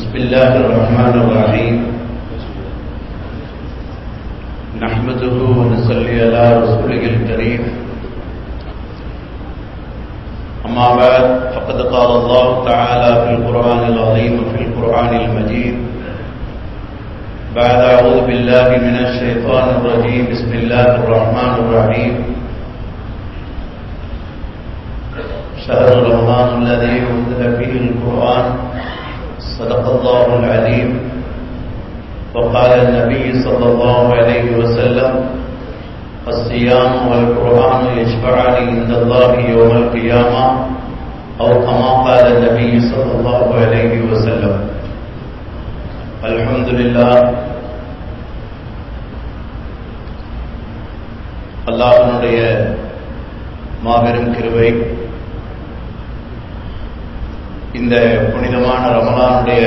بسم الله الرحمن الرحيم نحمده ونصلي على رسوله الكريم أما بعد فقد قال الله تعالى في القرآن العظيم وفي القرآن المجيد بعد أعوذ بالله من الشيطان الرجيم بسم الله الرحمن الرحيم شهر رمضان الذي أنزل فيه القرآن صدق الله العليم وقال النبي صلى الله عليه وسلم الصيام والقرآن يشفعان عند الله يوم القيامة أو كما قال النبي صلى الله عليه وسلم الحمد لله அல்லாஹனுடைய மாபெரும் கிருபை இந்த புனிதமான ரமலானுடைய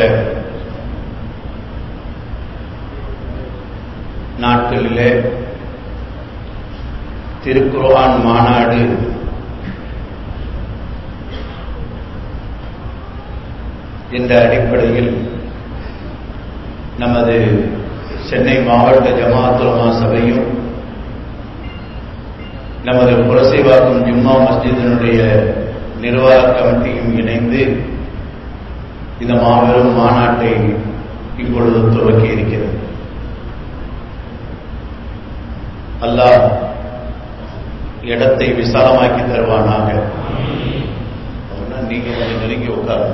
நாட்களிலே திருக்குர்ஆன் மாநாடு என்ற அடிப்படையில் நமது சென்னை மாவட்ட ஜமாத்துலமா சபையும் நமது புரசைவாக்கம் ஜும்மா மஸ்ஜிதினுடைய நிர்வாக கமிட்டியும் இணைந்து இந்த மாபெரும் மாநாட்டை இப்பொழுது துவக்கி இருக்கிறது அல்லாஹ் இடத்தை விசாலமாக்கி தருவானாக அப்படின்னா நீங்க கொஞ்சம் நெருங்கி உட்காரு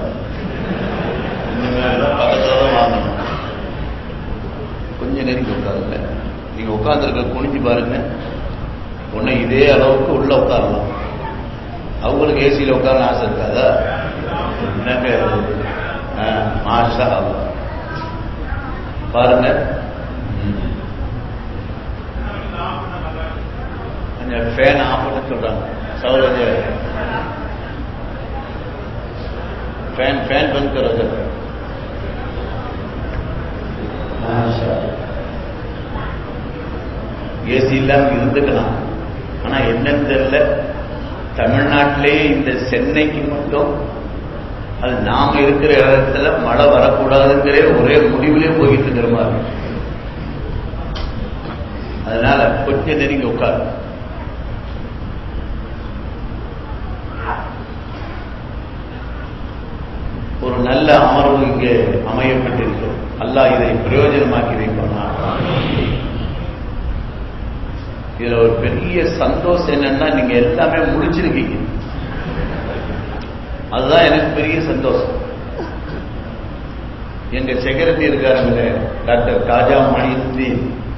பக்கத்துல தான் வாங்கணும் கொஞ்சம் நெருங்கி உட்காருங்க நீங்க உட்கார்ந்துருக்க குனிஞ்சு பாருங்க ஒன்னு இதே அளவுக்கு உள்ள உட்காரலாம் அவங்களுக்கு ஏசியில் உட்கார ஆசை இருக்காதா என்னங்க மாஷா அல்லா பாருங்க கொஞ்சம் ஃபேன் ஆஃப் பண்ண சொல்றாங்க சௌரஜ ஃபேன் ஃபேன் बंद करो जब ஏசி இல்லாம இருந்துக்கலாம் ஆனா என்னன்னு தெரியல தமிழ்நாட்டிலே இந்த சென்னைக்கு மட்டும் அது நாம இருக்கிற இடத்துல மழை வரக்கூடாதுங்கிற ஒரே முடிவிலே போயிட்டு இருக்கிற மாதிரி அதனால கொஞ்சம் நெருங்கி உட்காரு ஒரு நல்ல அமர்வு இங்கே அமையப்பட்டிருக்கிறது அல்லாஹ் இதை பிரயோஜனமாக்கி வைப்பானா இதுல ஒரு பெரிய சந்தோஷம் என்னன்னா நீங்க எல்லாமே முடிச்சிருக்கீங்க அதுதான் எனக்கு பெரிய சந்தோஷம் எங்க செக்ரட்டரி இருக்காருங்க டாக்டர் காஜா மணிந்தி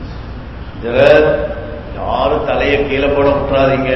யாரும் தலையை கீழே போட விட்டுறாதீங்க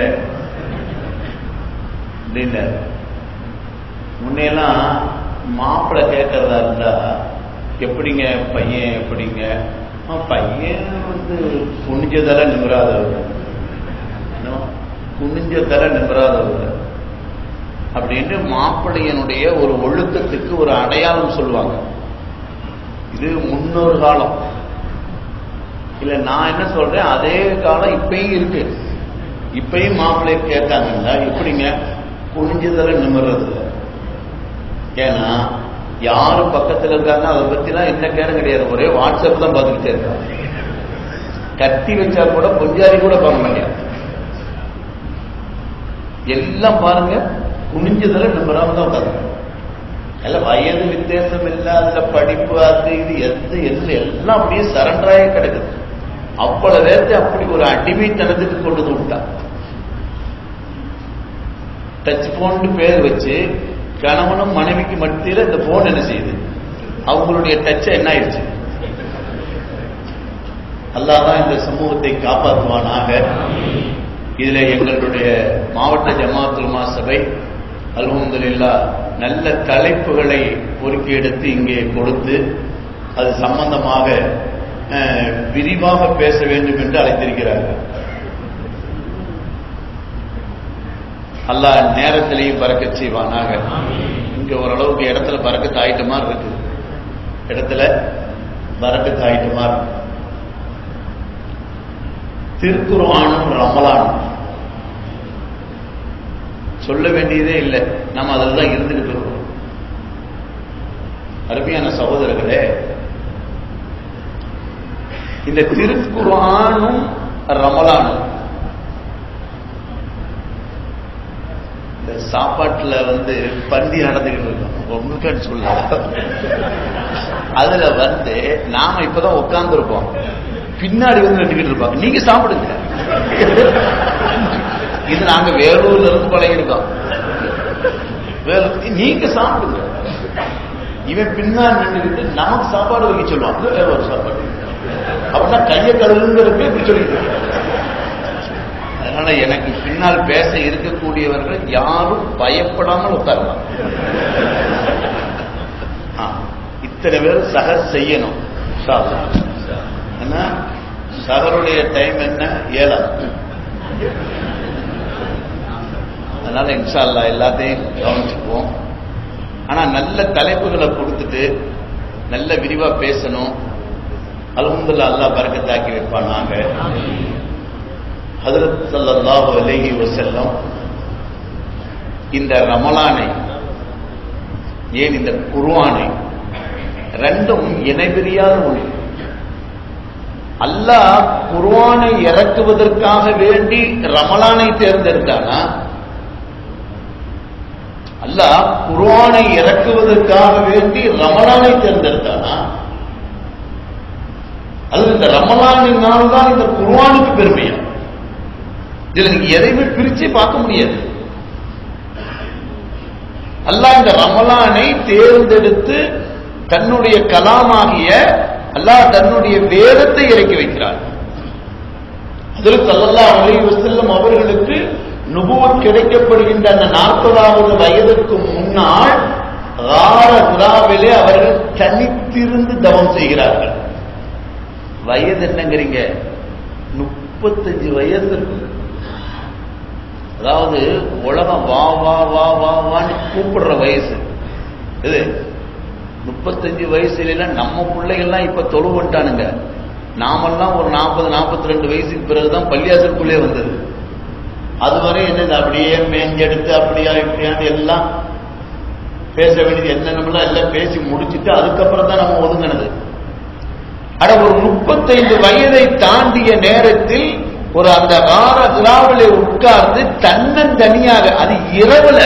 அப்படின்னாரு முன்னையெல்லாம் மாப்பிள்ளை கேட்கறதா இருந்தா எப்படிங்க பையன் எப்படிங்க பையன் வந்து குனிஞ்சதெல்லாம் நிமிராதவர் குனிஞ்சதெல்லாம் நிமிராதவர் அப்படின்னு மாப்பிள்ளையனுடைய ஒரு ஒழுக்கத்துக்கு ஒரு அடையாளம் சொல்லுவாங்க இது முன்னொரு காலம் இல்ல நான் என்ன சொல்றேன் அதே காலம் இப்பயும் இருக்கு இப்பயும் மாப்பிள்ளை கேட்டாங்கல்ல எப்படிங்க குனிஞ்சதெல்லாம் நிமிர்றது ஏன்னா யாரு பக்கத்தில் இருக்காங்க அதை பத்திலாம் எந்த கேரம் கிடையாது ஒரே வாட்ஸ்அப் தான் பார்த்துக்கிட்டே இருக்காங்க கத்தி வச்சா கூட பொஞ்சாரி கூட பார்க்க முடியாது எல்லாம் பாருங்க குனிஞ்சதுல நம்பராம தான் உட்காந்து எல்லாம் வயது வித்தியாசம் இல்லாத படிப்பு அது இது எது எது எல்லாம் அப்படியே சரண்டராயே கிடக்குது அவ்வளவு நேரத்தை அப்படி ஒரு அடிமைத்தனத்துக்கு கொண்டு வந்து விட்டான் டச் போன் பேர் வச்சு கணவனும் மனைவிக்கு மத்தியில் இந்த போன் என்ன செய்யுது அவங்களுடைய டச்ச என்ன ஆயிடுச்சு அல்லாதான் இந்த சமூகத்தை காப்பாற்றுவானாக இதுல எங்களுடைய மாவட்ட ஜமாத்துல்மா சபை அல்ஹம்துலில்லா நல்ல தலைப்புகளை பொறுக்கி எடுத்து இங்கே கொடுத்து அது சம்பந்தமாக விரிவாக பேச வேண்டும் என்று அழைத்திருக்கிறார்கள் அல்லாஹ் நேரத்திலையும் பறக்க செய்வானாக இங்க ஓரளவுக்கு இடத்துல பறக்கத்து ஆயிட்ட மாதிரி இருக்கு இடத்துல பறக்கத்து ஆயிட்ட மாதிரி திருக்குர்ஆனும் ரமலானும் சொல்ல வேண்டியதே இல்லை நம்ம அதில் தான் இருந்துகிட்டு இருக்கோம் அருமையான சகோதரர்களே இந்த திருக்குர்ஆனும் ரமலானும் இந்த சாப்பாட்டுல வந்து பந்தி நடந்துகிட்டு இருக்கோம் உங்களுக்கு சொல்ல அதுல வந்து நாம இப்பதான் உட்கார்ந்து இருக்கோம் பின்னாடி வந்து நின்றுகிட்டு இருப்பாங்க நீங்க சாப்பிடுங்க இது நாங்க வேலூர்ல இருந்து பழகிருக்கோம் வேலூர் நீங்க சாப்பிடுங்க இவன் பின்னாடி நின்றுகிட்டு நமக்கு சாப்பாடு வைக்க சொல்லுவான் இது வேற ஒரு சாப்பாடு அப்படின்னா கையை கழுவுங்கிறதுக்கு இப்படி சொல்லிட்டு அதனால எனக்கு பின்னால் பேச இருக்கக்கூடியவர்கள் யாரும் பயப்படாமல் உட்காரலாம் ஆ, இத்தனை பேர் சகர் செய்யணும் இன்ஷா அல்லாஹ். ஏன்னா சகருடைய டைம் என்ன ஏழாம் அதனால இன்ஷா அல்லாஹ் எல்லாத்தையும் கவனிச்சுக்குவோம் ஆனா நல்ல தலைப்புகளை கொடுத்துட்டு நல்ல விரிவா பேசணும் அல்ஹம்துலில்லாஹ் அல்லாஹ் பரக்கத்தாக்கி வைப்பானாங்க ஹதரத் ஸல்லல்லாஹு அலைஹி வஸல்லம் இந்த ரமலானை ஏன் இந்த குர்ஆனை ரெண்டும் இணைபிரியாத ஒளி அல்லாஹ் குர்ஆனை இறக்குவதற்காக வேண்டி ரமலானை தேர்ந்தெடுத்தானா அல்லாஹ் குர்ஆனை இறக்குவதற்காக வேண்டி ரமலானை தேர்ந்தெடுத்தானா அது இந்த ரமலானினால் தான் இந்த குர்ஆனுக்கு பெருமையா இதுல நீங்க எதையுமே பிரிச்சு பார்க்க முடியாது அல்லாஹ் இந்த ரமலானை தேர்ந்தெடுத்து தன்னுடைய கலாமாகிய அல்லாஹ் தன்னுடைய வேதத்தை இறக்கி வைக்கிறார் அதில் சல்லல்லாஹு அலைஹி வஸல்லம் அவர்களுக்கு நுபுவத் கிடைக்கப்படுகின்ற அந்த நாற்பதாவது வயதுக்கு முன்னால் ரார குராவிலே அவர்கள் தனித்திருந்து தவம் செய்கிறார்கள் வயது என்னங்கிறீங்க முப்பத்தஞ்சு வயசு இருக்கு அதாவது உலகம் வா வா வா வா வான்னு கூப்பிடுற வயசு இது முப்பத்தஞ்சு வயசுல நம்ம பிள்ளைகள்லாம் இப்ப தொழு வந்துட்டானுங்க நாமெல்லாம் ஒரு நாற்பது நாற்பத்தி ரெண்டு வயசுக்கு பிறகுதான் பள்ளியாசலுக்குள்ளே வந்தது அதுவரை என்னது அப்படியே மேஞ்செடுத்து அப்படியா இப்படியான்னு எல்லாம் பேச வேண்டியது என்னென்னலாம் எல்லாம் பேசி முடிச்சிட்டு அதுக்கப்புறம் தான் நம்ம ஒதுங்கினது அட ஒரு முப்பத்தைந்து வயதை தாண்டிய நேரத்தில் ஒரு அந்த வார விழாவிலே உட்கார்ந்து தன்னந்தனியாக அது இரவுல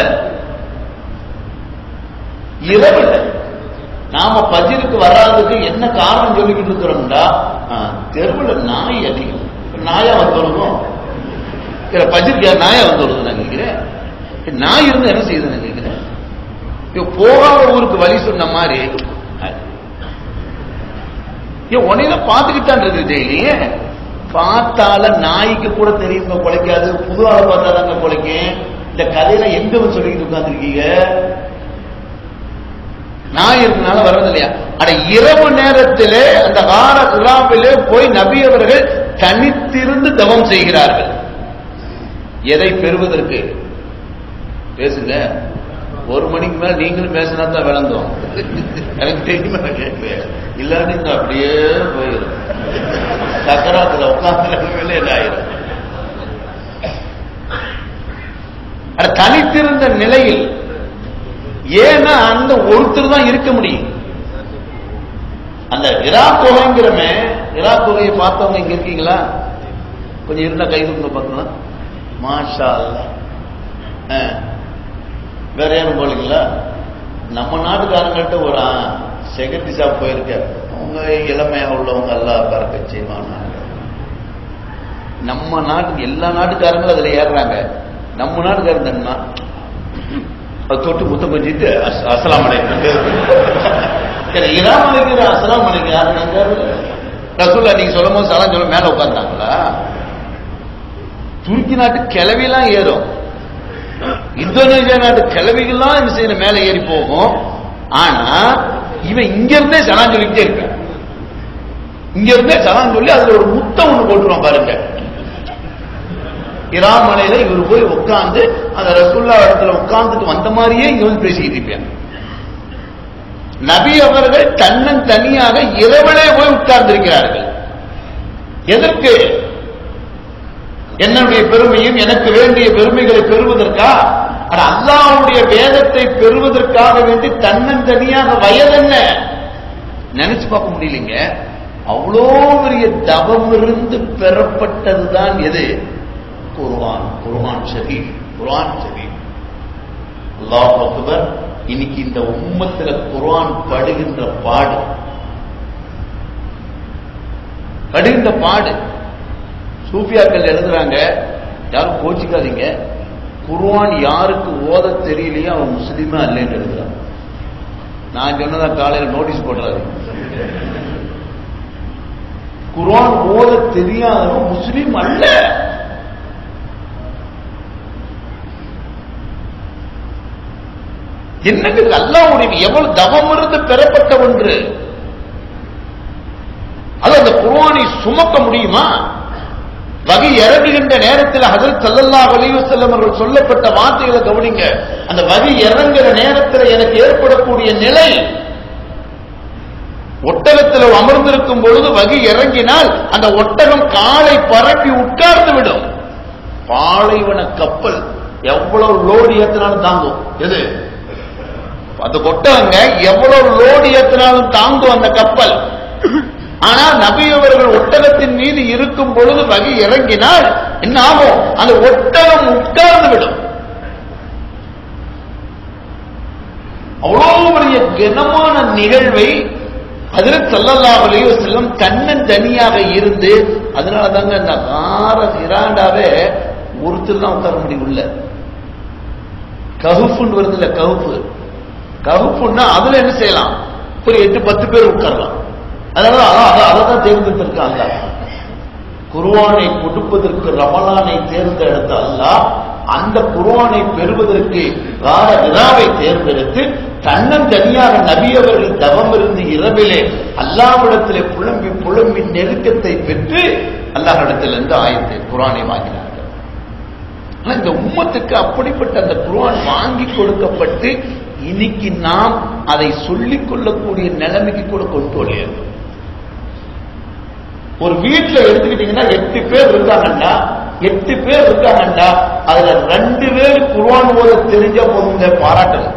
இரவுல நாம பஜிருக்கு வராததுக்கு என்ன காரணம் சொல்லிக்கிட்டு இருக்கிறோம்டா தெருவுல நாய் அதிகம் நாயா வந்துருக்கும் பஜிருக்கு நாயா வந்துருது நான் கேட்கிறேன் நாய் இருந்து என்ன செய்யுது நான் கேட்கிறேன் இப்ப போகாத ஊருக்கு வழி சொன்ன மாதிரி ஏன் உன்னையில பார்த்துக்கிட்டான் இருக்கு டெய்லியே பார்த்தால நாய்க்கு கூட தெரியுங்க குலைக்காது புது ஆளை பார்த்தா தாங்க குலைக்கும் இந்த கதையில எங்க வந்து சொல்லிக்கிட்டு உட்காந்துருக்கீங்க நாய் இருக்கனால வர்றது இல்லையா அட இரவு நேரத்திலே அந்த வார குலாவிலே போய் நபி அவர்கள் தனித்திருந்து தவம் செய்கிறார்கள் எதை பெறுவதற்கு பேசுங்க ஒரு மணிக்கு மேல நீங்களும் பேசினா தான் விளங்கும் எனக்கு தெரியுமா நான் கேட்குவேன் இல்லாட்டி இந்த அப்படியே போயிடும் சக்கராத்துல உட்கார்ந்து என்ன ஆயிரும் அட தனித்திருந்த நிலையில் ஏன்னா அந்த ஒருத்தர் தான் இருக்க முடியும் அந்த இரா குகைங்கிறமே இரா குகையை பார்த்தவங்க இங்க இருக்கீங்களா கொஞ்சம் இருந்தா கை கொடுங்க பார்க்கலாம் மாஷா அல்லா வேற யாரும் போலீங்களா நம்ம நாட்டுக்காரங்கள்ட்ட ஒரு செகண்டி ஷாப் போயிருக்க அவங்க இளமையா உள்ளவங்க எல்லாம் பறக்க செய்வாங்க நம்ம நாட்டுக்கு எல்லா நாட்டுக்காரங்களும் அதுல ஏறுறாங்க நம்ம நாட்டுக்காரங்கன்னா அது தொட்டு முத்தம் கொஞ்சிட்டு அசலாம் அலைக்கும் இராம் அலைக்கிற அசலாம் அலைக்கு யாரு ரசூல்லா நீங்க சொல்லும் போது சலாம் சொல்ல மேல உட்கார்ந்தாங்களா துருக்கி நாட்டு கிளவிலாம் ஏறும் இந்தோனேசியா நாட்டு கிளவிகள்லாம் என்ன செய்யணும் மேல ஏறி போகும் ஆனா இவன் இங்க இருந்தே சலான் சொல்லிக்கிட்டே இருக்கான் இங்க இருந்தே சலான் சொல்லி அதுல ஒரு முத்தம் ஒண்ணு போட்டுருவான் பாருங்க இராமலையில இவர் போய் உட்கார்ந்து அந்த ரசுல்லா இடத்துல உட்கார்ந்துட்டு வந்த மாதிரியே இங்க வந்து பேசிக்கிட்டு இருப்பேன் நபி அவர்கள் தன்னன் தனியாக இரவலே போய் உட்கார்ந்திருக்கிறார்கள் எதற்கு என்னுடைய பெருமையும் எனக்கு வேண்டிய பெருமைகளை பெறுவதற்கா ஆனா அல்லாஹ்வுடைய வேதத்தை பெறுவதற்காக வேண்டி தன்னந்தனியாக வயது என்ன நினைச்சு பார்க்க முடியலைங்க அவ்வளோ பெரிய தவம் இருந்து பெறப்பட்டதுதான் எது குர்ஆன் குர்ஆன் ஷரீஃப் குர்ஆன் ஷரீஃப் அல்லாஹ் அக்பர் இன்னைக்கு இந்த உம்மத்துல குர்ஆன் படுகின்ற பாடு படுகின்ற பாடு சூஃபியாக்கள் எழுதுறாங்க யாரும் கோச்சிக்காதீங்க குர்ஆன் யாருக்கு ஓத தெரியலையோ அவன் முஸ்லீமா இல்லைன்னு எழுதுறான் நான் சொன்னதா காலையில் நோட்டீஸ் போடுறாரு குர்ஆன் ஓத தெரியாதவன் முஸ்லீம் அல்ல என்னங்க இது அல்லாஹ்வுடைய எவ்வளவு தவம் இருந்து பெறப்பட்ட ஒன்று அது அந்த குர்ஆனை சுமக்க முடியுமா வகை இறங்குகின்ற நேரத்தில் ஹஜரத் ஸல்லல்லாஹு அலைஹி வஸல்லம் அவர்கள் சொல்லப்பட்ட வார்த்தைகளை கவனிங்க அந்த வகை இறங்குற நேரத்தில் எனக்கு ஏற்படக்கூடிய நிலை ஒட்டகத்தில் அமர்ந்திருக்கும் பொழுது வகை இறங்கினால் அந்த ஒட்டகம் காலை பரப்பி உட்கார்ந்து விடும் பாலைவன கப்பல் எவ்வளவு லோடு ஏத்தினாலும் தாங்கும் எது அந்த ஒட்டகங்க எவ்வளவு லோடு ஏத்தினாலும் தாங்கும் அந்த கப்பல் ஆனால் நபி அவர்கள் ஒட்டகத்தின் மீது இருக்கும் பொழுது வகை இறங்கினால் என்ன ஆகும் அந்த ஒட்டகம் உட்கார்ந்து விடும் அவ்வளவு பெரிய கனமான நிகழ்வை அதில் ஸல்லல்லாஹு அலைஹி வஸல்லம் தன்னன் தனியாக இருந்து அதனால தாங்க இந்த கார இராண்டாவே ஒருத்தர் தான் உட்கார முடியும் உள்ள கஹுஃப்னு வருது இல்ல கஹுஃப் கஹுஃப்னா அதுல என்ன செய்யலாம் ஒரு எட்டு பத்து பேர் உட்காரலாம் அதனால அதை தான் தேர்ந்தெடுத்திருக்காங்க குர்ஆனை கொடுப்பதற்கு ரமலானை தேர்ந்தெடுத்த அல்லாஹ் அந்த குர்ஆனை பெறுவதற்கு வார விழாவை தேர்ந்தெடுத்து தன்னன் தனியாக நபி அவர்கள் தவம் இருந்து இரவிலே அல்லாஹ்விடத்திலே புலம்பி புலம்பி நெருக்கத்தை பெற்று அல்லாஹ்விடத்திலிருந்து ஆயத்தை குர்ஆனை வாங்கினார்கள் ஆனா இந்த உம்மத்துக்கு அப்படிப்பட்ட அந்த குர்ஆன் வாங்கி கொடுக்கப்பட்டு இன்னைக்கு நாம் அதை சொல்லிக் கொள்ளக்கூடிய நிலைமைக்கு கூட கொண்டு வரலையாது ஒரு வீட்டுல எடுத்துக்கிட்டீங்கன்னா எட்டு பேர் இருக்காங்கன்னா எட்டு பேர் இருக்காங்கன்னா அதுல ரெண்டு பேர் குர்ஆன் ஓத தெரிஞ்ச போதுங்க பாராட்டணும்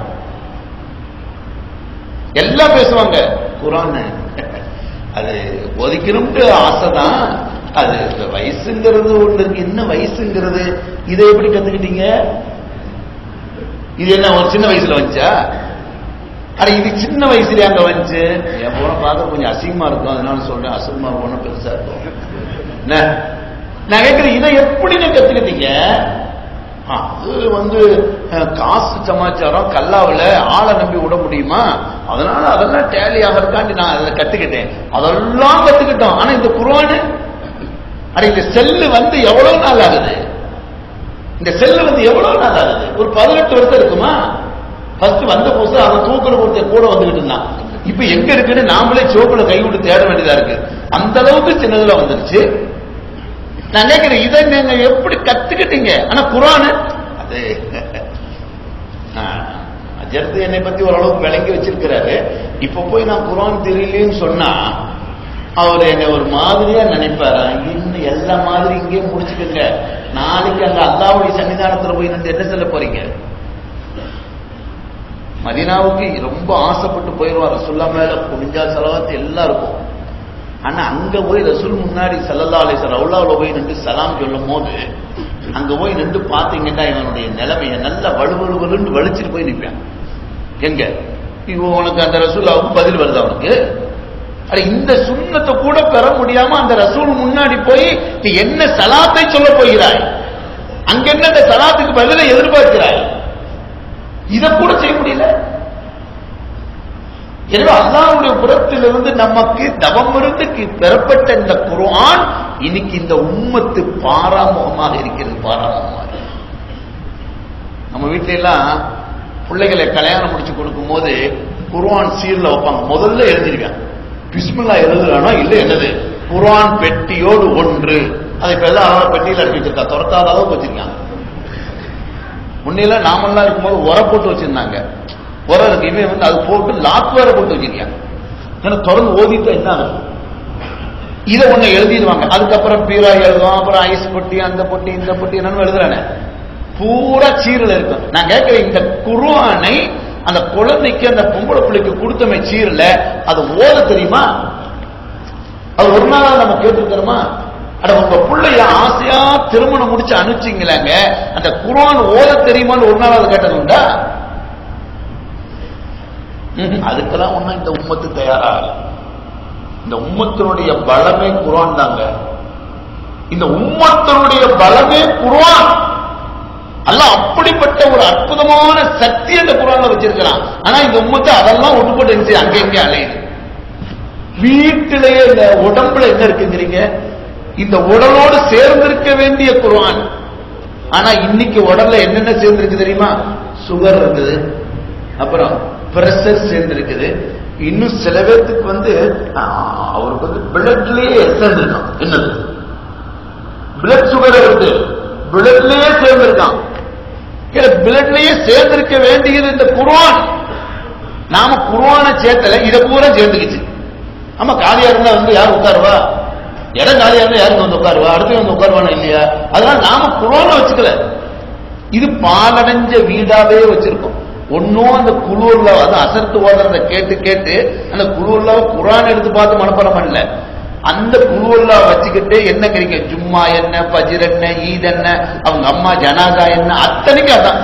எல்லாம் பேசுவாங்க குர்ஆன் அது ஒதுக்கணும்ட்டு ஆசைதான் அது இந்த வயசுங்கிறது ஒண்ணு இருக்கு என்ன வயசுங்கிறது இதை எப்படி கத்துக்கிட்டீங்க இது என்ன ஒரு சின்ன வயசுல வந்துச்சா அட இது சின்ன வயசுல அங்க வந்துச்சு என் போன பார்க்க கொஞ்சம் அசிங்கமா இருக்கும் அதனால சொல்றேன் அசிங்கமா ஒண்ணும் பெருசா இருக்கும் என்ன? நான் கேட்கிறேன் இதை எப்படி நீங்க கத்துக்கிட்டீங்க ஆ, அது வந்து அஹ், காசு சமாச்சாரம் கல்லாவில் ஆளை நம்பி விட முடியுமா அதனால அதெல்லாம் டேலி ஆகிறதுக்காண்டி நான் அதை கத்துக்கிட்டேன் அதெல்லாம் கத்துக்கிட்டோம் ஆனா இந்த குர்ஆனு அட இந்த செல்லு வந்து எவ்வளவு நாள் ஆகுது இந்த செல்லு வந்து எவ்வளவு நாள் ஆகுது ஒரு பதினெட்டு வருஷம் இருக்குமா ஃபர்ஸ்ட் வந்த புதுசு அவன் தூக்குற ஒருத்தர் கூட வந்துகிட்டு இருந்தான் இப்ப எங்க இருக்குன்னு நாமளே சோப்புல கை விட்டு தேட வேண்டியதா இருக்கு அந்த அளவுக்கு சின்னதுல வந்துருச்சு நான் கேட்கிறேன் இதை நீங்க எப்படி கத்துக்கிட்டீங்க ஆனா குரானு அது அஜர்த்து என்னை பத்தி ஓரளவுக்கு விளங்கி வச்சிருக்கிறாரு இப்ப போய் நான் குரான் தெரியலேன்னு சொன்னா அவர் என்னை ஒரு மாதிரியா நினைப்பாரா இன்னும் எல்லா மாதிரி இங்கேயே முடிச்சுக்கங்க நாளைக்கு அங்க அல்லாவுடைய சன்னிதானத்துல போய் நின்று என்ன சொல்ல போறீங்க மதினாவுக்கு ரொம்ப ஆசைப்பட்டு போயிடுவார் ரசுல்லா மேல குனிஞ்சா செலவாத்து எல்லாம் இருக்கும் ஆனா அங்க போய் ரசூல் முன்னாடி சல்லல்லா அலிசர் அவுலாவில் போய் நின்று சலாம் சொல்லும் போது அங்க போய் நின்று பாத்தீங்கன்னா இவனுடைய நிலைமையை நல்லா வலுவலுவலுன்னு வலிச்சிட்டு போய் நிற்பான் எங்க இவன் உனக்கு அந்த ரசூல்லாவுக்கு பதில் வருது அவனுக்கு அட இந்த சுண்ணத்தை கூட பெற முடியாம அந்த ரசூல் முன்னாடி போய் நீ என்ன சலாத்தை சொல்ல போகிறாய் அங்க என்ன அந்த சலாத்துக்கு பதிலை எதிர்பார்க்கிறாய் இதை கூட செய்ய முடியல எனவே அல்லாவுடைய புறத்திலிருந்து நமக்கு தவம் இருந்து கி- பெறப்பட்ட இந்த குர்ஆன் இன்னைக்கு இந்த உம்மத்து பாராமுகமாக இருக்கிறது பாராமுகமாக நம்ம வீட்ல எல்லாம் பிள்ளைகளை கல்யாணம் முடிச்சு கொடுக்கும்போது குர்ஆன் சீர்ல வைப்பாங்க முதல்ல எழுதிருக்காங்க பிஸ்மில்லா எழுதுறானா இல்ல என்னது குர்ஆன் பெட்டியோடு ஒன்று அதை இப்ப எல்லாம் அவரோட பெட்டியில அடிச்சு வச்சிருக்கா துரத்தாத அளவுக்கு வச்சிருக்காங்க முன்னையெல்லாம் நாமெல்லாம் இருக்கும்போது உர போட்டு வச்சிருந்தாங்க உர இருக்கு இவன் வந்து அது போட்டு லாக் வேற போட்டு வச்சிருக்காங்க ஏன்னா தொடர்ந்து ஓதிட்டு என்ன ஆகும் இதை ஒண்ணு எழுதிடுவாங்க அதுக்கப்புறம் பீரா எழுதுவான் அப்புறம் ஐஸ் பொட்டி அந்த பொட்டி இந்த பொட்டி என்னன்னு எழுதுறானே பூரா சீரில் இருக்கும் நான் கேட்கிறேன் இந்த குர்ஆனை அந்த குழந்தைக்கு அந்த பொம்பளை பிள்ளைக்கு கொடுத்தமே சீரில் அது ஓத தெரியுமா அது ஒரு நாளா நம்ம கேட்டுருக்கிறோமா அட உங்க பிள்ளைய ஆசையா திருமணம் முடிச்சு அனுப்பிச்சிங்களாங்க அந்த குர்ஆன் ஓத தெரியுமான்னு ஒரு நாள் அது கேட்டது உண்டா ம்ஹும். அதுக்கெல்லாம் ஒண்ணும் இந்த உம்மத்து தயாராகல இந்த உம்மத்தினுடைய பலமே குர்ஆன் தாங்க இந்த உம்மத்தினுடைய பலமே குர்ஆன் அல்லாஹ் அப்படிப்பட்ட ஒரு அற்புதமான சக்தி அந்த குர்ஆன்ல வச்சிருக்கிறான் ஆனா இந்த உம்மத்து அதெல்லாம் ஒட்டுப்பட்டு இருந்துச்சு அங்கே இங்கே அலையுது வீட்டிலேயே இந்த உடம்புல என்ன இருக்குங்கிறீங்க இந்த உடலோடு சேர்ந்திருக்க வேண்டிய குர்ஆன் ஆனா இன்னைக்கு உடல்ல என்னென்ன சேர்ந்திருக்கு தெரியுமா சுகர் இருக்குது அப்புறம் பிரஷர் சேர்ந்திருக்குது இன்னும் சில பேர்த்துக்கு வந்து ஆ, அவருக்கு வந்து பிளட்லயே சேர்ந்திருக்கான் என்னது பிளட் சுகர் இருக்கு பிளட்லயே சேர்ந்திருக்கான் பிளட்லயே சேர்ந்திருக்க வேண்டியது இந்த குர்ஆன் நாம குர்ஆனை சேர்த்தல இத பூரா சேர்ந்துக்கிச்சு ஆமா காலியா இருந்தா வந்து யார் உட்காருவா இடம் காலியா இருந்தா யாருக்கு வந்து உட்காருவா அடுத்து வந்து உட்காருவானா இல்லையா அதனால நாம குர்ஆனை வச்சுக்கல இது பாலடைஞ்ச வீடாவே வச்சிருக்கோம் ஒன்னும் அந்த குளூர்ல அது அசர்த்து ஓதுறத கேட்டு கேட்டு அந்த குளூர்ல குரான் எடுத்து பார்த்து மனப்பாடம் பண்ணல அந்த குழுவெல்லா வச்சுக்கிட்டு என்ன கிடைக்க ஜும்மா என்ன பஜிர் என்ன ஈத் என்ன அவங்க அம்மா ஜனாதா என்ன அத்தனைக்கும் அதான்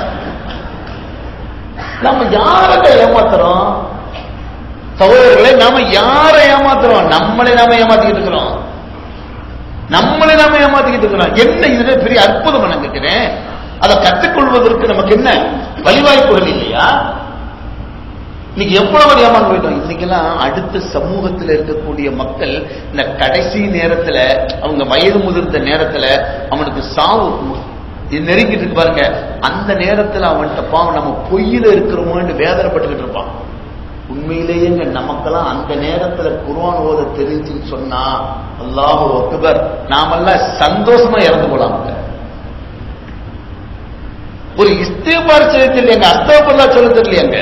நம்ம யாரங்க ஏமாத்துறோம் சகோதரர்களே நாம யாரை ஏமாத்துறோம் நம்மளை நாம ஏமாத்திக்கிட்டு இருக்கிறோம் நம்மளை நாம ஏமாத்திக்கிட்டு இருக்கிறோம் என்ன இதுல பெரிய அற்புதம் நான் கேட்கிறேன் அதை கற்றுக்கொள்வதற்கு நமக்கு என்ன வழிவாய்ப்புகள் இல்லையா இன்னைக்கு எவ்வளவு ஏமாந்து போயிட்டோம் இன்னைக்கெல்லாம் அடுத்த சமூகத்தில் இருக்கக்கூடிய மக்கள் இந்த கடைசி நேரத்துல அவங்க வயது முதிர்ந்த நேரத்துல அவனுக்கு சாவு இது நெருங்கிட்டு இருக்கு பாருங்க அந்த நேரத்துல அவன்கிட்ட பாவம் நம்ம பொய்யில இருக்கிறோமோன்னு வேதனைப்பட்டுக்கிட்டு இருப்பான் உண்மையிலேயேங்க நமக்கெல்லாம் அந்த நேரத்துல குர்ஆன் ஓத தெரிஞ்சுன்னு சொன்னா அல்லாஹ் அக்பர் நாமெல்லாம் சந்தோஷமா இறந்து போலாமுங்க ஒரு இஸ்திபார் செய்ய தெரியலையாங்க அஸ்தபல்லா சொல்ல தெரியலையாங்க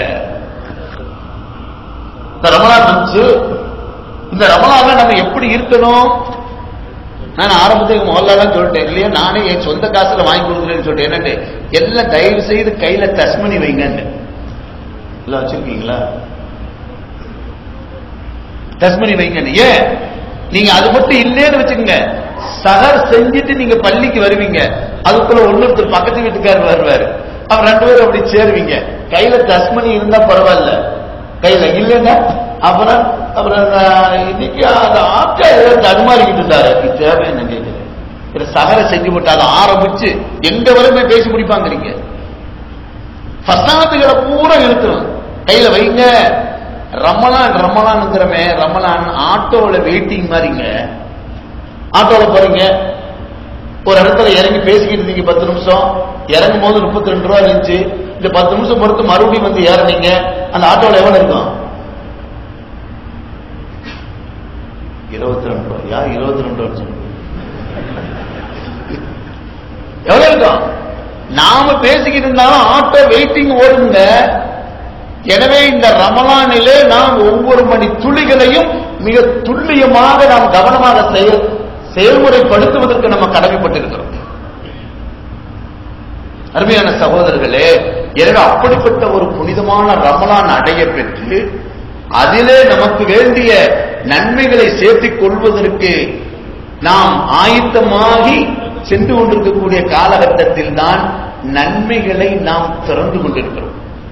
இந்த ரமலான் வந்துச்சு இந்த ரமலான்ல நம்ம எப்படி இருக்கணும் நான் ஆரம்பத்துக்கு முதல்ல தான் சொல்லிட்டேன் இல்லையா நானே என் சொந்த காசுல வாங்கி கொடுக்குறேன்னு சொல்லிட்டேன் என்னட்டு எல்லாம் தயவு செய்து கையில தஸ்மணி வைங்கன்னு எல்லாம் வச்சிருக்கீங்களா தஸ்மணி வைங்கன்னு ஏன் நீங்க அது மட்டும் இல்லேன்னு வச்சுக்கோங்க சகர் செஞ்சுட்டு நீங்க பள்ளிக்கு வருவீங்க அதுக்குள்ள ஒன்னொருத்தர் பக்கத்து வீட்டுக்காரர் வருவாரு அவர் ரெண்டு பேரும் அப்படி சேருவீங்க கையில தஸ்மணி இருந்தா பரவாயில்ல கையில இல்லைன்னா அப்புறம் அப்புறம் அந்த இன்னைக்கு அந்த ஆட்சியா ஏதோ தடுமாறிக்கிட்டு இருந்தாரு இது தேவை என்ன கேட்கிறேன் இது சகர செஞ்சு போட்டு அதை ஆரம்பிச்சு எங்க வரையுமே பேசி முடிப்பாங்கிறீங்க ஃபசாதுகளை பூரா இழுத்துரும் கையில வைங்க ரமலான் ரமலான்ங்கிறமே ரமலான் ஆட்டோல வெயிட்டிங் மாதிரிங்க ஆட்டோல போறீங்க ஒரு இடத்துல இறங்கி பேசிக்கிட்டு இருந்தீங்க பத்து நிமிஷம் இறங்கும் போது முப்பத்தி ரெண்டு ரூபா இருந்துச்சு இந்த பத்து நிமிஷம் பொறுத்து மறுபடியும் வந்து ஏறினீங்க அந்த ஆட்டோல எவ்வளவு இருக்கும் இருபத்தி ரெண்டு ரூபா யார் இருபத்தி ரெண்டு ரூபா சொல்லுங்க எவ்வளவு இருக்கும் நாம பேசிக்கிட்டு இருந்தாலும் ஆட்டோ வெயிட்டிங் ஓடுங்க எனவே இந்த ரமலானிலே நாம் ஒவ்வொரு மணி துளிகளையும் மிக துல்லியமாக நாம் கவனமாக செயல் செயல்முறைப்படுத்துவதற்கு நம்ம கடமைப்பட்டிருக்கிறோம் அருமையான சகோதரர்களே எனவே அப்படிப்பட்ட ஒரு புனிதமான ரமலான் அடைய பெற்று அதிலே நமக்கு வேண்டிய நன்மைகளை சேர்த்துக் கொள்வதற்கு நாம் ஆயத்தமாகி சென்று கொண்டிருக்கக்கூடிய காலகட்டத்தில் தான் நன்மைகளை நாம் திறந்து கொண்டிருக்கிறோம்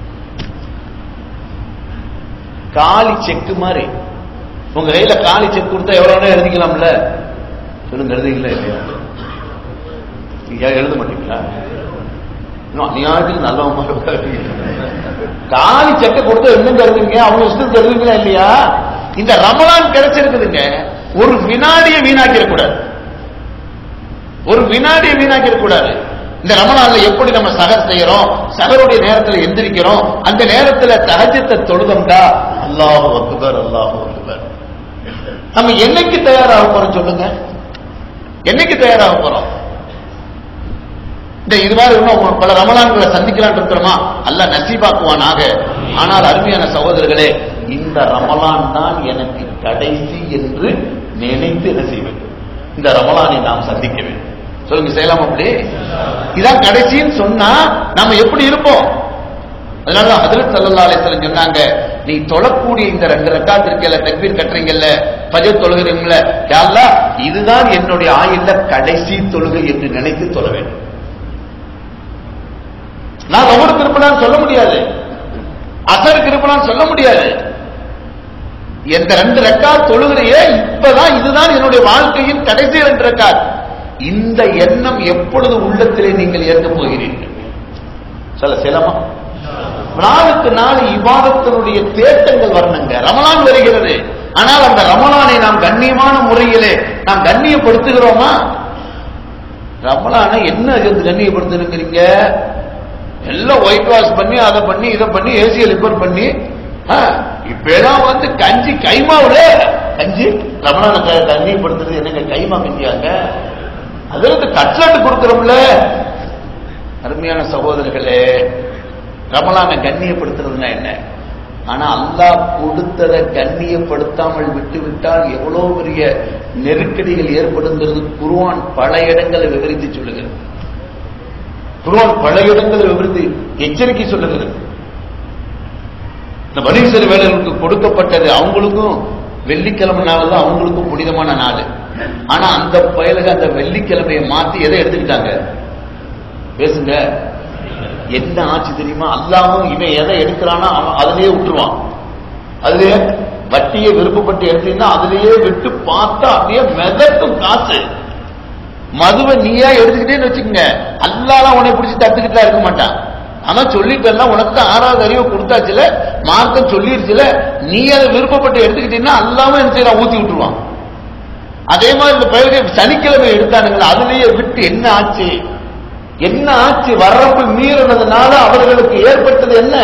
காலி செக்கு மாதிரி உங்க கையில காலி செக் கொடுத்தா எவ்வளவு நேரம் எழுதிக்கலாம்ல சொல்லுங்க எழுதிங்களா இல்லையா நீங்க எழுத மாட்டீங்களா இன்னும் அநியாயத்துக்கு நல்லவங்க காலி செக்க கொடுத்தா என்னங்க எழுதுங்க அவங்க இஷ்டத்துக்கு எழுதுங்களா இல்லையா இந்த ரமலான் கிடைச்சிருக்குதுங்க ஒரு வினாடியை வீணாக்கிட கூடாது ஒரு வினாடியை வீணாக்கிட கூடாது இந்த ரமலான்ல எப்படி நம்ம சகர் செய்யறோம் சகருடைய நேரத்துல எந்திரிக்கிறோம் அந்த நேரத்துல தகஜத்தை தொழுதம்டா அல்லாஹ் அக்பர் அல்லாஹ் அக்பர் நம்ம என்னைக்கு தயாராக போறோம் சொல்லுங்க என்னைக்கு தயாராக போறோம் இந்த இது மாதிரி இன்னும் பல ரமலான்களை சந்திக்கலான் இருக்கிறோமா அல்ல நசீபாக்குவானாக ஆனால் அருமையான சகோதரர்களே இந்த ரமலான் தான் எனக்கு கடைசி என்று நினைத்து என்ன செய்ய வேண்டும் இந்த ரமலானை நாம் சந்திக்க வேண்டும் சொல்லுங்க செய்யலாம் அப்படி இதான் கடைசின்னு சொன்னா நாம எப்படி இருப்போம் அதனால ஹஜரத் ஸல்லல்லாஹு அலைஹி வஸல்லம் சொன்னாங்க நீ தொழக்கூடிய இந்த ரெண்டு ரக்காத் இருக்கல தக்பீர் கட்டுறீங்கல்ல ஃபஜர் தொழுகிறீங்கல்ல யா அல்லாஹ் இதுதான் என்னுடைய ஆயுள்ல கடைசி தொழுகை என்று நினைத்து தொழ வேண்டும் நான் ஒவ்வொரு திருப்பினான்னு சொல்ல முடியாது அசருக்கு இருப்பனான்னு சொல்ல முடியாது எந்த ரெண்டு ரெக்காத் தொழுகிறையே இப்பதான் இதுதான் என்னுடைய வாழ்க்கையின் கடைசி ரெண்டு ரெக்காத் இந்த எண்ணம் எப்பொழுது உள்ளத்திலே நீங்கள் ஏற்கப் போகிறீர்கள் சொல்ல செலமா நாளுக்கு நாள் இவாதத்தினுடைய தேட்டங்கள் வரணுங்க ரமலான் வருகிறது ஆனால் அந்த ரமலானை நாம் கண்ணியமான முறையிலே நாம் கண்ணியப்படுத்துகிறோமா ரமலானை என்ன சேர்ந்து கண்ணியப்படுத்தணுங்கிறீங்க எல்லாம் ஒயிட் வாஷ் பண்ணி அதை பண்ணி இதை பண்ணி ஏசியை ரிப்பேர் பண்ணி ஆ, இப்பெல்லாம் வந்து கஞ்சி கைமாவுல கஞ்சி ரமணான கண்ணியப்படுத்துறது என்னங்க கைமா கஞ்சியாங்க அதுல இருந்து கட்லட் கொடுக்கிறோம்ல அருமையான சகோதரர்களே ரமலானை கண்ணியப்படுத்துறதுன்னா என்ன ஆனா அல்லாஹ் கொடுத்ததை கண்ணியப்படுத்தாமல் விட்டுவிட்டால் எவ்வளவு பெரிய நெருக்கடிகள் ஏற்படுங்கிறது குருவான் பல இடங்களை விவரித்து சொல்லுகிறது குருவான் பல இடங்களை விவரித்து எச்சரிக்கை சொல்லுகிறது இந்த மனுஷர் வேலைகளுக்கு கொடுக்கப்பட்டது அவங்களுக்கும் வெள்ளிக்கிழமை நாள் தான் அவங்களுக்கும் புனிதமான நாள் ஆனா அந்த பயலுக்கு அந்த வெள்ளிக்கிழமையை மாத்தி எதை எடுத்துக்கிட்டாங்க பேசுங்க என்ன ஆச்சு தெரியுமா அல்லாமல் இவன் எதை எடுக்கிறானோ அவன் அதிலேயே விட்டுருவான் அதுலயே வட்டியை விருப்பப்பட்டு எடுத்தீங்கன்னா அதுலயே விட்டு பார்த்தா அப்படியே மிதக்கும் காசு மதுவை நீயா எடுத்துக்கிட்டேன்னு வச்சுக்கோங்க அல்லாலாம் உன்னை பிடிச்சி தத்துக்கிட்டா இருக்க மாட்டான் அவன் சொல்லிட்டெல்லாம் உனக்கு தான் ஆறாவது அறிவை கொடுத்தாச்சுல மார்க்கம் சொல்லிருச்சுல நீ அதை விருப்பப்பட்டு எடுத்துக்கிட்டீங்கன்னா அல்லாம என்ன செய்யறான் ஊத்தி விட்டுருவான் அதே மாதிரி இந்த பயிரை சனிக்கிழமை எடுத்தானுங்களா அதுலயே விட்டு என்ன ஆச்சு என்ன ஆச்சு வரம்பு மீறினதுனால அவர்களுக்கு ஏற்பட்டது என்ன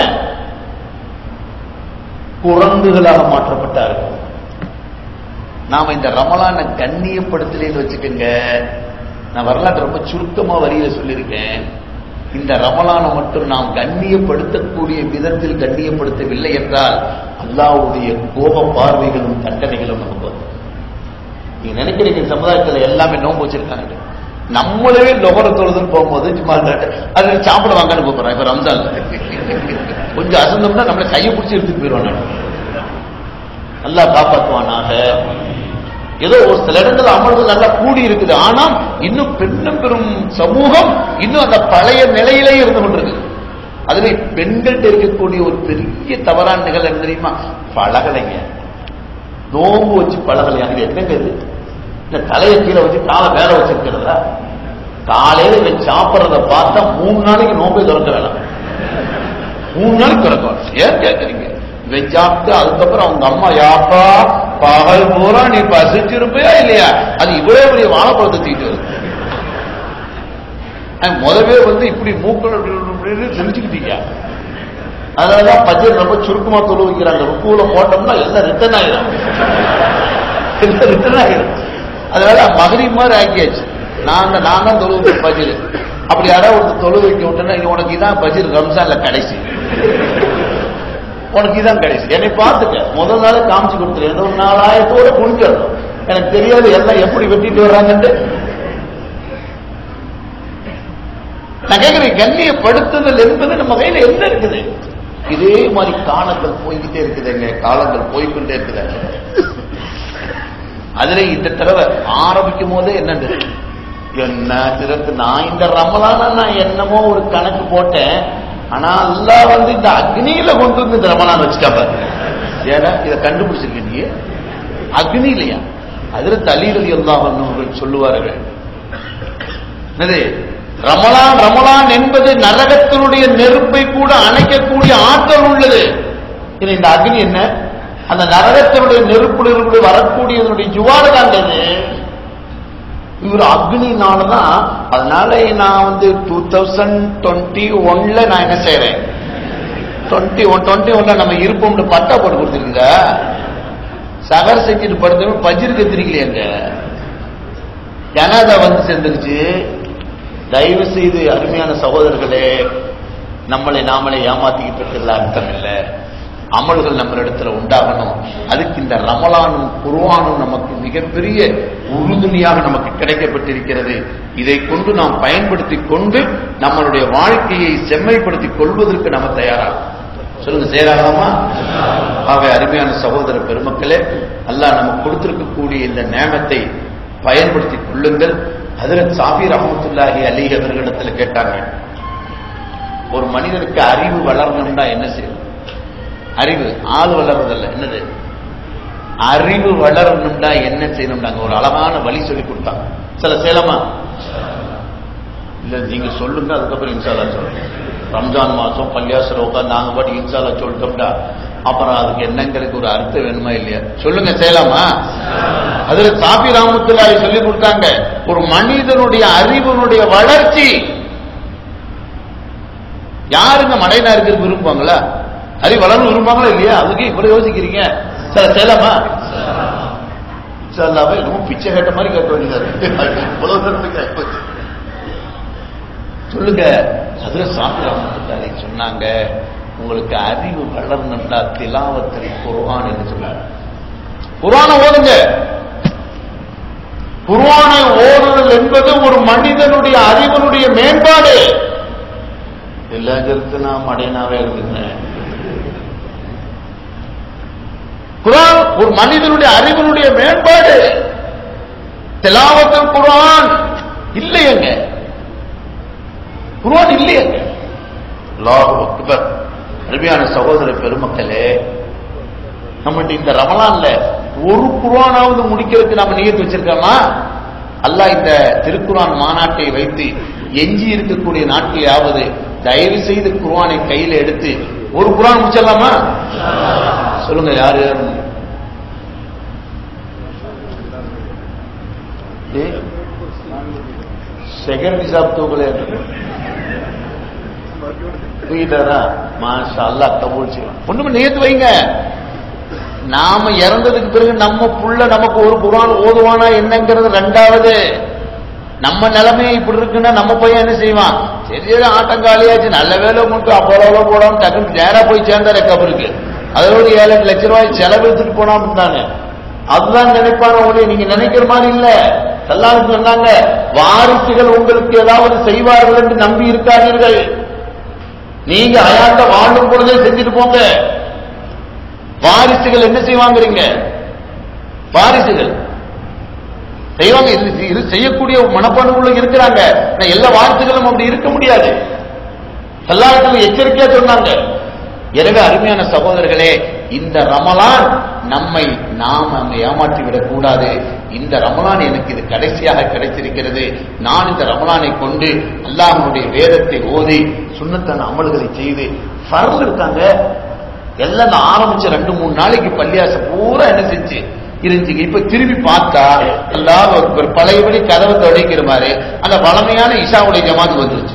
குரங்குகளாக மாற்றப்பட்டார்கள் நாம இந்த ரமலான கண்ணியப்படுத்தலேன்னு வச்சுக்கோங்க நான் வரலாற்று ரொம்ப சுருக்கமா வரியில சொல்லியிருக்கேன் இந்த ரமலானை மட்டும் நாம் கண்ணியப்படுத்தக்கூடிய விதத்தில் கண்ணியப்படுத்தவில்லை என்றால் அல்லாஹ்வுடைய கோப பார்வைகளும் தண்டனைகளும் நமக்கு வரும் நீங்க நினைக்கிறீங்க சமுதாயத்தில் எல்லாமே நோன்பு வச்சிருக்காங்க நம்மளே நுகர தொழுதுன்னு போகும்போது சும்மா அந்த- அது சாப்பிட வாங்கன்னு கூப்பிடுறேன் இப்ப ரம்ஜான் கொஞ்சம் அசந்தோம்னா நம்மளை கையை பிடிச்சி எடுத்துட்டு போயிடுவான் நான். நல்லா காப்பாற்றுவானாக ஏதோ ஒரு சில இடத்துல அமல்கள் நல்லா கூடி இருக்குது ஆனால் இன்னும் பெண்ணும் பெரும் சமூகம் இன்னும் அந்த பழைய நிலையிலே இருந்து கொண்டிருக்கு அதுல பெண்கள்கிட்ட இருக்கக்கூடிய ஒரு பெரிய தவறான நிகழ் என்ன தெரியுமா பழகலைங்க நோம்பு வச்சு பழகலை அங்க என்னங்க இது இந்த தலையை கீழே வச்சு காலை மேல வச்சிருக்கிறதா காலையில இவன் சாப்பிடுறத பார்த்தா மூணு நாளைக்கு நோம்பே திறக்க வேணாம் மூணு நாளைக்கு திறக்கும் ஏன் கேட்கறீங்க இவன் சாப்பிட்டு அதுக்கப்புறம் அவங்க அம்மா யாப்பா பகல் பூரா நீ பசிச்சிருப்பியா இல்லையா அது இவ்வளவு பெரிய வாழைப்பழத்தை தூக்கிட்டு வருது அது முதவே வந்து இப்படி மூக்கள் இப்படி இப்படி இப்படி செஞ்சுக்கிட்டீங்க அதனாலதான் பட்ஜெட் ரொம்ப சுருக்கமா தொழு வைக்கிறாங்க ருக்குல போட்டோம்னா எல்லாம் ரிட்டர்ன் ஆயிடும் எல்லாம் ரிட்டர்ன் ஆயிடும் அதனால மகரி மாதிரி ஆக்கியாச்சு நாங்க நான் தான் தொழு வைப்பேன் பஜிர் அப்படி யாராவது ஒருத்தர் தொழு வைக்க விட்டோன்னா இங்க உனக்கு இதான் பஜிர் ரம்ஜான்ல கடைசி உனக்கு இதான் கடைசி என்னை பார்த்துக்க முதல் நாளே காமிச்சு கொடுத்துரு ஏதோ ஒரு நாலாயிரத்தோட குளிச்சிடணும் எனக்கு தெரியாது எல்லாம் எப்படி வெட்டிட்டு வர்றாங்கன்ட்டு நான் கேட்கிறேன் கண்ணியப்படுத்துதல் என்பது நம்ம கையில என்ன இருக்குது இதே மாதிரி காலங்கள் போய்கிட்டே இருக்குதுங்க காலங்கள் போய்க்கொண்டே இருக்குதுங்க அதுல இந்த தடவை ஆரம்பிக்கும் போதே என்னது என்ன சிறப்பு நான் இந்த ரமலான நான் என்னமோ ஒரு கணக்கு போட்டேன் ஆனா அல்லாஹ் வந்து இந்த அக்னியில கொண்டு வந்து இந்த ரமலான் வச்சுட்டா பாரு ஏடா இதை கண்டுபிடிச்சிருக்க நீ அக்னி இல்லையா அதுல தலீரலி அல்லாஹ் அவர்கள் சொல்லுவார்கள் என்னது ரமலான் ரமலான் என்பது நரகத்தினுடைய நெருப்பை கூட அணைக்கக்கூடிய ஆற்றல் உள்ளது இது இந்த அக்னி என்ன அந்த நரகத்தினுடைய நெருப்புல இருந்து வரக்கூடியதனுடைய ஜுவாலை தான் இது இவர் அக்னினாலதான் அதனால நான் வந்து டூ தௌசண்ட் டுவெண்ட்டி ஒன்ல நான் என்ன செய்யறேன் டுவெண்ட்டி ஒன் டுவெண்ட்டி ஒன்ல நம்ம இருப்போம்னு பட்டா போட்டு கொடுத்துருங்க சகர் செஞ்சுட்டு படுத்தவங்க பஜிர் கத்திரிக்கலையாங்க ஜனாதா வந்து சேர்ந்துருச்சு தயவு செய்து அருமையான சகோதரர்களே நம்மளை நாமளே ஏமாத்திக்கிட்டு இருக்கிறதுல அர்த்தம் இல்லை அமல்கள் நம்மளிடத்துல உண்டாகணும் அதுக்கு இந்த ரமலானும் குர்ஆனும் நமக்கு மிகப்பெரிய உறுதுணையாக நமக்கு கிடைக்கப்பட்டிருக்கிறது இதை கொண்டு நாம் பயன்படுத்தி கொண்டு நம்மளுடைய வாழ்க்கையை செம்மைப்படுத்திக் கொள்வதற்கு நம்ம தயாராகும் சொல்லுங்க சேராகலாமா ஆக அருமையான சகோதர பெருமக்களே அல்லாஹ் நமக்கு கொடுத்திருக்கக்கூடிய இந்த நேமத்தை பயன்படுத்திக் கொள்ளுங்கள் ஹஜரத் சாபி ரஹமத்துல்லாஹி அலி அவர்களிடத்தில் கேட்டாங்க ஒரு மனிதனுக்கு அறிவு வளரணும்னா என்ன செய்யணும் அறிவு ஆள் வளர்றதல்ல என்னது அறிவு வளரணும்னா என்ன செய்யணும்னாங்க ஒரு அழகான வழி சொல்லி கொடுத்தாங்க சில சேலமா இல்ல நீங்க சொல்லுங்க அதுக்கப்புறம் இன்சாலா சொல்லுங்க ரம்ஜான் மாசம் பள்ளியாசல உட்காந்து நாங்க பாட்டு இன்சாலா சொல்லிட்டோம்டா அப்புறம் அதுக்கு என்னங்களுக்கு ஒரு அர்த்தம் வேணுமா இல்லையா சொல்லுங்க செய்யலாமா அதுல சாபி ராமத்துல்லாரி சொல்லி கொடுத்தாங்க ஒரு மனிதனுடைய அறிவனுடைய வளர்ச்சி யாருங்க மடையனா இருக்கிறது விரும்புவாங்களா அறிவு வளர்ந்து விரும்புவாங்களா இல்லையா அதுக்கு இவ்வளவு யோசிக்கிறீங்க சார் செய்யலாமா இன்ஷால்லாவே இன்னும் பிச்சை கேட்ட மாதிரி கேட்க வேண்டியதா இருக்கு இவ்வளவு தூரத்துக்கு ஆயிப்போச்சு. சொல்லுங்க அதுல சாப்பிடாம சொன்னாங்க உங்களுக்கு அறிவு வளரணும்னா திலாவத்தில் குர்ஆன் என்று சொன்னாங்க குர்ஆனை ஓதுங்க குர்ஆனை ஓதுதல் என்பது ஒரு மனிதனுடைய அறிவனுடைய மேம்பாடு எல்லாருக்கு நான் மடையனாவே இருந்தேன் குர்ஆன் ஒரு மனிதனுடைய அறிவனுடைய மேம்பாடு திலாவத்தில் குர்ஆன் இல்லையங்க குர்ஆன் இல்லையங்க அல்லாஹு அக்பர் அருமையான சகோதர பெருமக்களே நம்மகிட்ட இந்த ரமலான்ல ஒரு குர்ஆனாவது முடிக்கிறதுக்கு நம்ம நியத்து வச்சிருக்கோமா அல்லாஹ் இந்த திருக்குர்ஆன் மாநாட்டை வைத்து எஞ்சி இருக்கக்கூடிய நாட்களையாவது தயவு செய்து குர்ஆனை கையில எடுத்து ஒரு குர்ஆன் முடிச்சிடலாமா சொல்லுங்க யாரு யாரு செகண்ட் நிசாப் தூக்கல தூக்கிட்டாரா மாஷா அல்லாஹ் கபூல் செய்வான் ஒண்ணுமே நேத்து வைங்க நாம இறந்ததுக்கு பிறகு நம்ம புள்ள நமக்கு ஒரு குரான் ஓதுவானா என்னங்கிறது ரெண்டாவது நம்ம நிலைமை இப்படி இருக்குன்னா நம்ம பையன் என்ன செய்வான் சரி சரி ஆட்டங்காலியாச்சு நல்ல வேலை மட்டும் அப்போலோ போடாம டக்குன்னு நேரா போய் சேர்ந்தாரு கபருக்கு அதோட ஏழு எட்டு லட்ச ரூபாய் செலவு எடுத்துட்டு போனாம இருந்தாங்க அதுதான் நினைப்பான ஒளி நீங்க நினைக்கிற மாதிரி இல்ல எல்லாரும் சொன்னாங்க வாரிசுகள் உங்களுக்கு ஏதாவது செய்வார்கள் என்று நம்பி இருக்காதீர்கள் நீங்க அயாத்த வாழும் பொழுதே செஞ்சுட்டு போங்க வாரிசுகள் என்ன செய்வாங்கிறீங்க வாரிசுகள் செய்வாங்க இது இது செய்யக்கூடிய மனப்பான்மைக்குள்ள இருக்கிறாங்க ஆனா எல்லா வாரிசுகளும் அப்படி இருக்க முடியாது எல்லாருக்கும் எச்சரிக்கையா சொன்னாங்க எனவே அருமையான சகோதரர்களே இந்த ரமலான் நம்மை நாம் நம்மை ஏமாற்றி விடக் கூடாது இந்த ரமலான் எனக்கு இது கடைசியாக கிடைத்திருக்கிறது நான் இந்த ரமலானை கொண்டு அல்லாஹ்வுடைய வேதத்தை ஓதி சுண்ணத்தான அமல்களை செய்து ஃபர்ல் இருக்காங்க எல்லாம் நான் ஆரம்பிச்ச ரெண்டு மூணு நாளைக்கு பள்ளியாச பூரா என்ன செஞ்சு இருந்துச்சு இப்ப திரும்பி பார்த்தா எல்லாம் ஒரு பழையபடி கதவை தொடைக்கிற மாதிரி அந்த வளமையான இஷாவுடைய ஜமாத்து வந்துருச்சு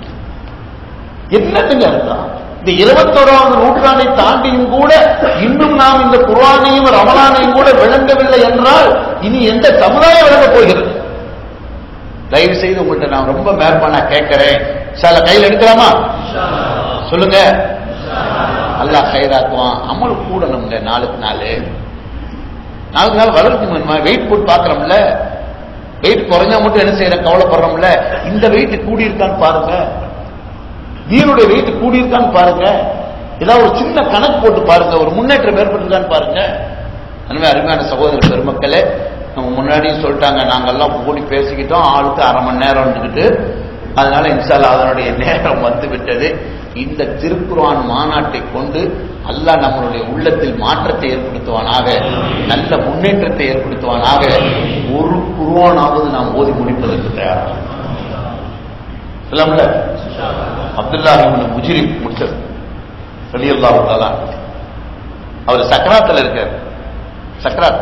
என்னத்துங்க அர்த்தம் இந்த இருபத்தோராவது நூற்றாண்டை தாண்டியும் கூட இன்னும் நாம் இந்த குர்ஆனையும் ரமலானையும் கூட விளங்கவில்லை என்றால் இனி எந்த சமுதாயம் விளங்க போகிறது தயவு செய்து உங்கள்கிட்ட நான் ரொம்ப மேற்பானா கேட்கிறேன் சில கையில் எடுக்கலாமா சொல்லுங்க அல்லாஹ் கைதாக்குவான் அமல் கூடணுங்க நாளுக்கு நாள் நாளுக்கு நாள் வளர்க்கணும் வெயிட் போட்டு பார்க்கறோம்ல வெயிட் குறைஞ்சா மட்டும் என்ன செய்யறோம் கவலைப்படுறோம்ல இந்த வெயிட் கூடி இருக்கான்னு பாருங்க நீருடைய வெயிட் கூடி இருக்கான்னு பாருங்க ஏதாவது ஒரு சின்ன கணக்கு போட்டு பாருங்க ஒரு முன்னேற்றம் ஏற்பட்டிருக்கான்னு பாருங்க அனுமே அருமையான சகோதர பெருமக்களே நம்ம முன்னாடியும் சொல்லிட்டாங்க நாங்கெல்லாம் கூடி பேசிக்கிட்டோம் ஆளுக்கு அரை மணி நேரம் இருந்துக்கிட்டு அதனால இன்ஷால்லா அதனுடைய நேரம் வந்து விட்டது இந்த திருக்குர்ஆன் மாநாட்டை கொண்டு அல்லாஹ் நம்மளுடைய உள்ளத்தில் மாற்றத்தை ஏற்படுத்துவானாக நல்ல முன்னேற்றத்தை ஏற்படுத்துவானாக ஒரு குர்ஆனாவது நாம் ஓதி முடிப்பதற்கு தயாராக சொல்லாமல அப்துல்லா இப்னு முஜிரி முடிச்சது ரலியல்லாஹு தஆலா அவர் சக்கராத்துல இருக்காரு சக்கராத்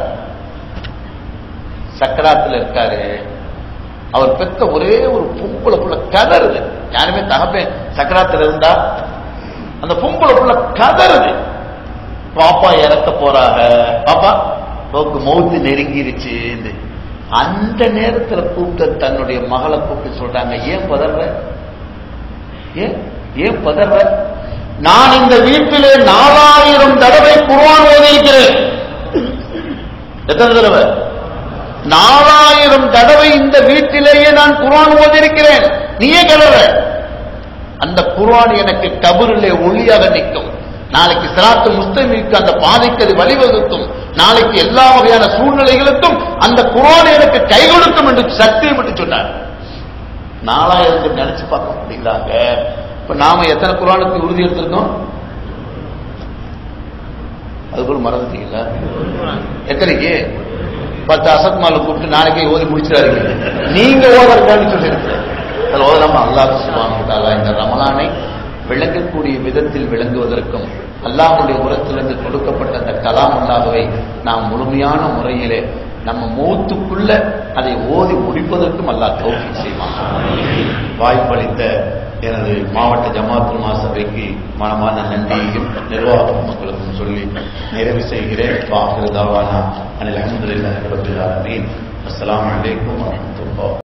சக்கராத்துல இருக்காரு அவர் பெத்த ஒரே ஒரு பொம்பளை புள்ள கதறுது யாருமே தகப்பே சக்கராத்துல இருந்தா அந்த பொம்பளை புள்ள கதறுது பாப்பா இறக்க போறாங்க பாப்பா போக்கு மௌத்து நெருங்கிருச்சு அந்த நேரத்துல கூப்பிட்டு தன்னுடைய மகளை கூப்பிட்டு சொல்றாங்க ஏன் பதற ஏன் ஏன் பதற நான் இந்த வீட்டிலே நாலாயிரம் தடவை குர்ஆன் ஓதியிருக்கிறேன் எத்தனை தடவை நாலாயிரம் தடவை இந்த வீட்டிலேயே நான் குர்ஆன் ஓதியிருக்கிறேன் நீயே கிளற அந்த குர்ஆன் எனக்கு கபரிலே ஒளியாக நிற்கும் நாளைக்கு சிராத்து முஸ்லிமிற்கு அந்த பாதைக்கு அது வழிவகுக்கும் நாளைக்கு எல்லா வகையான சூழ்நிலைகளுக்கும் அந்த குர்ஆன் எனக்கு கை கொடுக்கும் என்று சத்தியம் என்று சொன்னார் நாலாயிரத்தை நினைச்சு பார்க்க முடியலாங்க இப்ப நாம எத்தனை குர்ஆனுக்கு உறுதி எடுத்திருக்கோம் அது கூட மறந்துட்டீங்களா எத்தனைக்கு பத்து அசத் மாலை கூப்பிட்டு நாளைக்கே ஓதி முடிச்சிடாதீங்க நீங்க ஓதறக்கான்னு சொல்லியிருக்கிறேன் அதில் ஓதலாமா அல்லாஹ் சுபானுட்டாலா இந்த ரமலானை விளங்கக்கூடிய விதத்தில் விளங்குவதற்கும் அல்லாஹுடைய உரத்திலிருந்து கொடுக்கப்பட்ட அந்த கலாம் அல்லாஹவை நாம் முழுமையான முறையிலே நம்ம மூத்துக்குள்ள அதை ஓதி முடிப்பதற்கும் அல்லாஹ் தோல்வி செய்வான் வாய்ப்பளித்த எனது மாவட்ட ஜமாத்துல் மாசபைக்கு மனமான நன்றியையும் நிர்வாக மக்களுக்கும் சொல்லி நிறைவு செய்கிறேன் வாக்குதாவானா அனில் அஹமதுல்லாஹி ரபில் ஆலமீன் அஸ்ஸலாமு அலைக்கும் வரஹ்மத்துல்லாஹ்